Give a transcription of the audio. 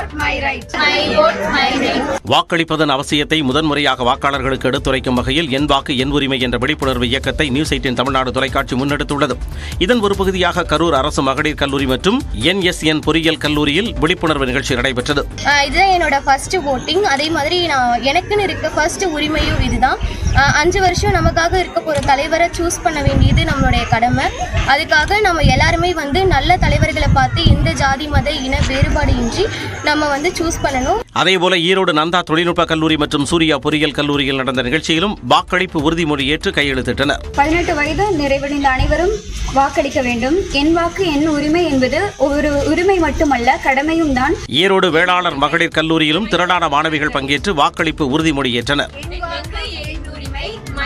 vote, my right. My vote, my right. வாக்களிப்பதன் அவசியத்தை முதன்முறையாக வாக்காளர்களுக்கு எடுத்துரைக்கும் வகையில் என் வாக்கு என் உரிமை என்ற விழிப்புணர்வு இயக்கத்தை நியூஸ் எயிட்டின் தமிழ்நாடு தொலைக்காட்சி முன்னெடுத்துள்ளது இதன் ஒரு பகுதியாக கரூர் அரசு மகளிர் கல்லூரி மற்றும் என்எஸ்என் பொறியியல் கல்லூரியில் விழிப்புணர்வு நிகழ்ச்சி நடைபெற்றது ஆஹ் இதுதான் என்னோட ஃபர்ஸ்ட் voting அதே மாதிரி நான் எனக்குன்னு இருக்க ஃபர்ஸ்ட் உரிமையும் இதுதான் ஆஹ் அஞ்சு வருஷம் நமக்காக இருக்க போகிற தலைவரை சூஸ் பண்ண வேண்டியது நம்மளுடைய கடமை அதுக்காக நம்ம எல்லாருமே வந்து நல்ல தலைவர்களை பார்த்து எந்த ஜாதி மத இன வேறுபாடு இன்றி நம்ம வந்து சூஸ் பண்ணணும் அதேபோல ஈரோடு நந்தா தொழில்நுட்ப கல்லூரி மற்றும் சூர்யா பொறியியல் கல்லூரியில் நடந்த நிகழ்ச்சியிலும் வாக்களிப்பு உறுதிமொழி ஏற்று கையெழுத்திட்டனர் பதினெட்டு வயது நிறைவடைந்த அனைவரும் வாக்களிக்க வேண்டும் என் வாக்கு என் உரிமை என்பது ஒரு உரிமை மட்டுமல்ல கடமையும் தான் ஈரோடு வேளாளர் மகளிர் கல்லூரியிலும் திரளான மாணவிகள் பங்கேற்று வாக்களிப்பு உறுதிமொழி ஏற்றனர் என் வாக்கு,